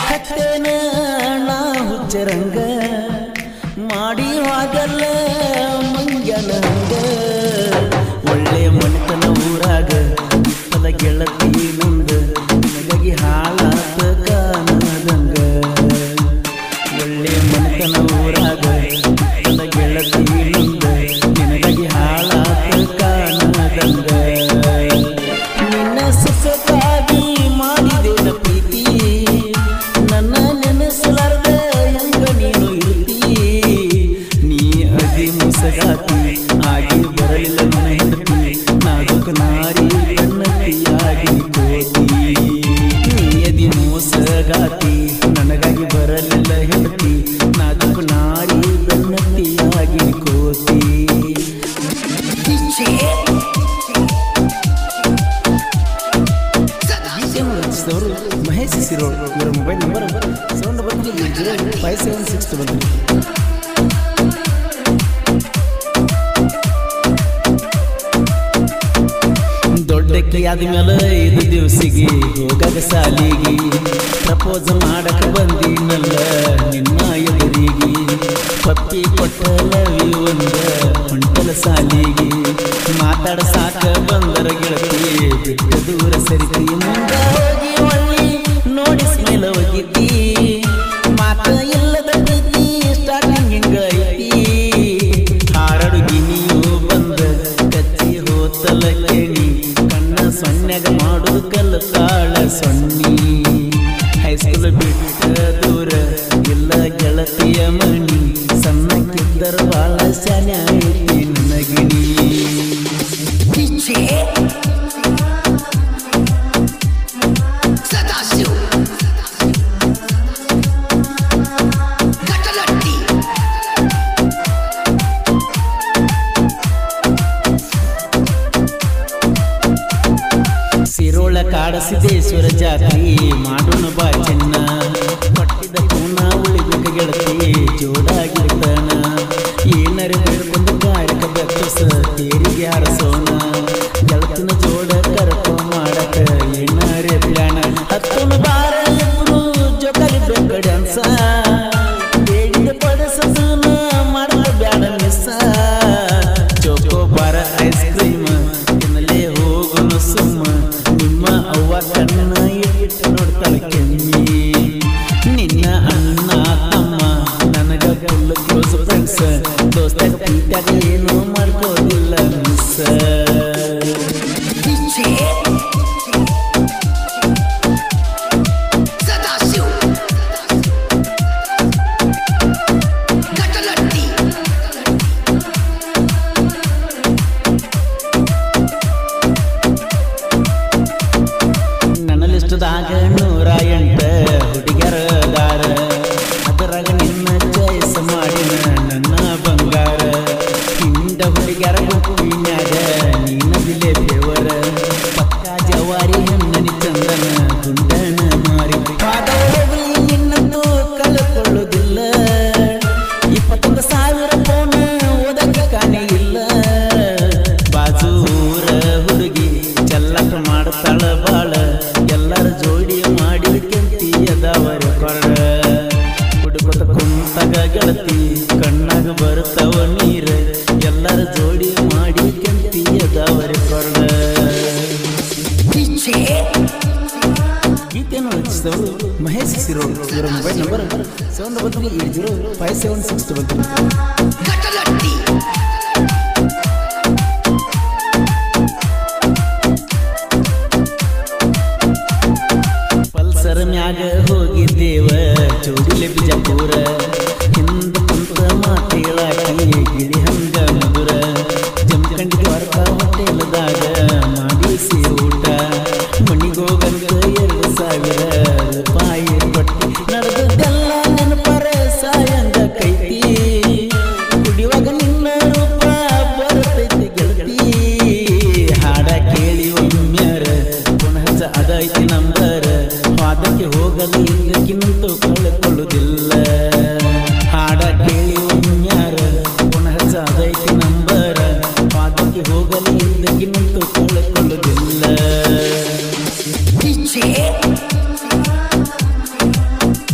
ಹತ್ತೇನ ನಾ ಹುಚ್ಚರಂಗ ಮಾಡಿ ಹೋಗಲ್ಲ ಮಂಗನ ಹಂಗ ಒಳ್ಳೆ ಮನೆತನ ಊರಾಗ ಇಪ್ಪದ ಗೆಳತಿ ನಂದ ನನಗಾಗಿ ಹಾಳಾತ ಕಾಣದಂಗ ಒಳ್ಳೆ ಮನೆತನ ಊರಾಗ ಇಪ್ಪದ ಗೆಳತಿ ನಂದ ನಿನಗಾಗಿ ಹಾಳಾತ ಕಾಣದಂಗ ನಿನ್ನ ಸುಖಕ್ಕಾಗಿ ಮಾಡಿದೇನ ಪ್ರೀತಿ ನನ್ನ ನೆನೆಸಲಾರ್ದ ಹೆಂಗ ನೀನು ಇರ್ತಿ ನೀ ಅದಿ ಮುಸಗಾತಿ ಆಗಿ ಬರಲಿಲ್ಲ ನನ್ನ ಹೆಂಡತಿ ನಾಜುಕ ನಾರಿ ಗನ್ನತಿಯಾಗಿ ಕೋತಿ ನೀ ಅದಿ ಮೋಸಗಾತಿ ನನಗಾಗಿ ಬರಲಿಲ್ಲ ಹೆಂಡತಿ ನಾಜುಕ ನಾರಿ ಗನ್ನತಿಯಾಗಿ ಕೋತಿ ಗೀತೆಯನ್ನು ರಚಿಸಿದವರು ಮಹೇಶ್ ಸಿರೋಡ್ ಇವರ mobile number seven double three eight zero five seven six double three ದೊಡ್ಡಕ್ಕೆ ಆದ್ಮೇಲೆ ಐದು ದಿವಸಿಗೆ ಹೋಗಾಗ ಸಾಲಿಗೆ ಪ್ರಪೋಸ್ ಮಾಡಕ ಬಂದಿನಲ್ಲ ನಿನ್ನ ಎದುರಿಗೆ ಪಪ್ಪಿ ಕೊಟ್ಟ ಲವಿ ಒಂದ ಹೊಂಟಲ ಸಾಲಿಗೆ ಮಾತಾಡ ಸಾಕ ಬಂದರ ಗೆಳತಿ ಬಿಟ್ಟ ದೂರ ಸರಿತಿ ಮುಂದ ಹೋಗಿ ಒಳ್ಳಿ ನೋಡಿ ಸ್ಮೇಲ ಹೋಗಿದ್ದಿ ಮಾತ ಇಲ್ಲದ ಪ್ರೀತಿ ಸ್ಟಾರ್ಟಿಂಗ್ ಹಿಂಗ ಐತಿ ಹಾರಡುಗಿ ನೀವು ಬಂದ ಕಚ್ಚಿ ಹೋತಲ ಕೇಳಿ ಕಣ್ಣ ಸೊನ್ನೆಗ ಮಾಡುದು ಕಲ್ತಾಳ ಸೊನ್ನಿ ಹೈಸ್ಕೂಲ್ ಬಿಟ್ಟ ದೂರ ಇಲ್ಲ ಗೆಳತಿಯ ಮಣಿ ಸಣ್ಣಕ್ಕಿದ್ದರ ಬಾಳ ಶಾನೆ ಐತಿ ನನಗಿಣಿ ಸದಾಶಿವ್ ಗಟಲಟ್ಟಿ ಸಿರೋಳ ಕಾಡಸಿದ್ದೇಶ್ವರ ಜಾತ್ರಿ ಮಾಡೋಣ ಬಾ ಚೆನ್ನ ಪಟ್ಟಿದ ಪೂನ ಉಳಿಬೇಕ ಗೆಳತಿ ಜೋಡಾಗಿರ್ತಾನ ಏನರ ಬೇಡ್ಕೊಂಡು ಕಾರ್ಯಕ ಬೆಕ್ಕಸ ತೇರಿಗೆ ಹಾರಸೋಣ ಗೆಳತಿನ ಜೋಡ ಕರಪ ಮಾಡಕ ಏನಾರೆ ಪ್ಲಾನ ಹತ್ತೊಂದು ಬಾರ ಇಬ್ರು ಜೋಕಾಲಿ ಬೇಕ ಡ್ಯಾನ್ಸ ಬೇಡಿದ ಪಡಸನ ಮಾಡಲ ಬ್ಯಾಡ ಮಿಸ್ಸ ಚೋಕೋ ಬಾರ ಐಸ್ ಕ್ರೀಮ್ ತಿನ್ನಲೇ ಹೋಗೋನು ಸುಮ್ಮ ನಿಮ್ಮ ಅವ್ವ ಕಣ್ಣ ಇಟ್ಟು ನೋಡ್ತಾಳ ಕೆಮ್ಮಿ ನಿನ್ನ ಅಣ್ಣ ತಮ್ಮ ನನಗ ಫುಲ್ ಕ್ಲೋಸ್ ಫ್ರೆಂಡ್ಸ್ ದೋಸ್ತಾಗ ಪೀಟಾಗ ಏನು ಮಾಡ್ಕೋದಿಲ್ಲ ಮಿಸ್ ಸದಾಶಿವ್ ಗಟಲಟ್ಟಿ ನನ್ನ ಲಿಸ್ಟ್ದಾಗ ನೂರ ಎಂಟ ಹುಡುಗರದಾರ ಅದರಾಗ ನಿನ್ನ ಚಾಯ್ಸ್ ಮಾಡಿನ ನನ್ನ ಬಂಗಾರ ಹಿಂದ ಹುಡುಗರ ಗುಂಪಿನ್ಯಾಗ ನೀನ ಬಿಲೆ ದೇವರ ಪಕ್ಕ ಜವಾರಿ ಹಣ್ಣನಿ ಚಂದನ ಗುಂಡನ ಮಾರಿ ಪಾದವಳಿ ನಿನ್ನನ್ನು ಕಳ್ಕೊಳ್ಳುವುದಿಲ್ಲ ಇಪ್ಪತ್ತೊಂದು ಸಾವಿರ ಫೋನ್ ಓದಕ್ಕೆ ಕಾಣೆ ಇಲ್ಲ ಬಾಜು ಊರ ಹುಡುಗಿ ಚೆಲ್ಲಕ ಮಾಡ್ತಾಳ ಬಾಳ ಎಲ್ಲರ ಜೋಡಿ ಮಾಡಿ ಕೆಂತಿ ಅದಾವರ ಕೊರಡ ಹುಡುಗತ ಕುಂತಾಗ ಗೆಳತಿ ಕಣ್ಣಾಗ ಬರ್ತಾವ ನೀರ ಎಲ್ಲರ ಜೋಡಿ ಮಾಡಿ ಕೆಂತಿ ಅದಾವರ ಕೊರಡ ಗೀತೆಯನ್ನು ರಚಿಸಿದವರು ಮಹೇಶ್ ಸಿರೋಡ್ ಇವರ mobile number seven double three eight zero five seven six double three ಗಟಲಟ್ಟಿ ಪಲ್ಸರ್ ಮ್ಯಾಗ ಹೋಗಿದ್ದೇವ ಚೋಡಿಲೆ ಬಿಜಾಪುರ ಹಿಂದ ಕುಂತ ಮಾತೇಳಾಕಿ ಗಿಳಿ ಹಂಗ ಮಧುರ ಜಮಖಂಡಿ ದ್ವಾರಕ ಹೋಟೆಲ್ದಾಗ ಮಾಡಿಸಿ ಊಟ ಮಣಿಗೋಗಂತ ಎರಡು ಸಾವಿರ ರೂಪಾಯಿ ಕೊಟ್ಟಿ ನಡೆದದ್ದೆಲ್ಲ ನೆನಪರ ಸಾಯಂಗ ಕೈತಿ ಕುಡಿಯುವಾಗ ನಿನ್ನ ರೂಪ ಬರ್ತೈತಿ ಗೆಳತಿ ಹಾಡ ಕೇಳಿ ಒಮ್ಮ್ಯಾರ ಪುನಃ ಅದೈತಿ ನಂಬರ್ ವಾದಕ್ಕೆ ಹೋಗಲಿ ಇದಕ್ಕಿಂತೂ ಕಳೆಕೊಳ್ಳುವುದಿಲ್ಲ ಹಾಡ ಕೇಳಿ ಒಮ್ಮ್ಯಾರ ಪುನಃ ಅದೈತಿ ನಂಬರ್ ವಾದಕ್ಕೆ ಹೋಗಲಿ ಇದಕ್ಕಿಂತೂ ಕಳೆಕೊಳ್ಳುವುದಿಲ್ಲ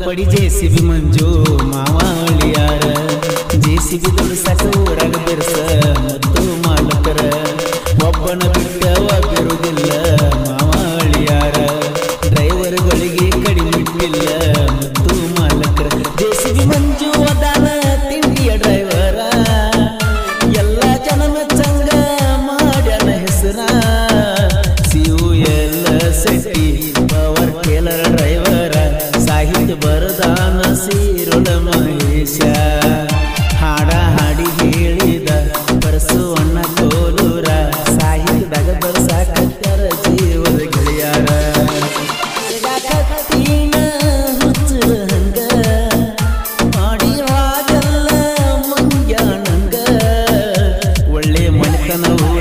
ಪಡಿ ಜೆ ಸಿ ಬಿ ಮಂಜು ಮಾವ ಅಳಿಯಾರ ಜೆ ಸಿ ಬಿ ದುಡ್ಸಕ ಊರಾಗ ಬಿರ್ಸ ಮತ್ತು ಮಾಲಕರ ಒಬ್ಬನ ಬಿಟ್ಟ ಒಬ್ಬಿರುವುದಿಲ್ಲ ಮಾವ ಅಳಿಯಾರ ಡ್ರೈವರ್ಗಳಿಗೆ ಕಡಿಮೆ ಇಟ್ಟಿಲ್ಲ ಮತ್ತು ಮಾಲಕರ ಜೆ ಸಿ ಬಿ ಮಂಜು ಅದಾನ ತಿಂಡಿಯ ಡ್ರೈವರ ಎಲ್ಲ ಜನ ಮೆಚ್ಚಂಗ ಮಾಡ್ಯಾನ ಹೆಸರ ಸಿಯು ಎಲ್ಲ ಸೆಟ್ಟಿ ಪವರ್ ಟೇಲರ್ ಡ್ರೈವರ ಸಾಹಿತ್ಯ ಬರದಾನ ಸೀರುಳ ಮಹೇಶ ಹಾಡ ಹಾಡಿ ಹೇಳಿದ ಬರಸುವಣ್ಣ ಕೋಲೂರ ಸಾಹಿತ್ಯದಾಗ ಬರ್ಸಾಕತ್ಯಾರ ಜೀವದ ಗೆಳೆಯಾರ ಕತ್ತೀನ ಹುಚ್ಚರ ಹಂಗ ಮಾಡಿವಾಗೆಲ್ಲ ಮಂಗ್ಯಾನಂಗ ಒಳ್ಳೆ ಮನೆತನ ಊರ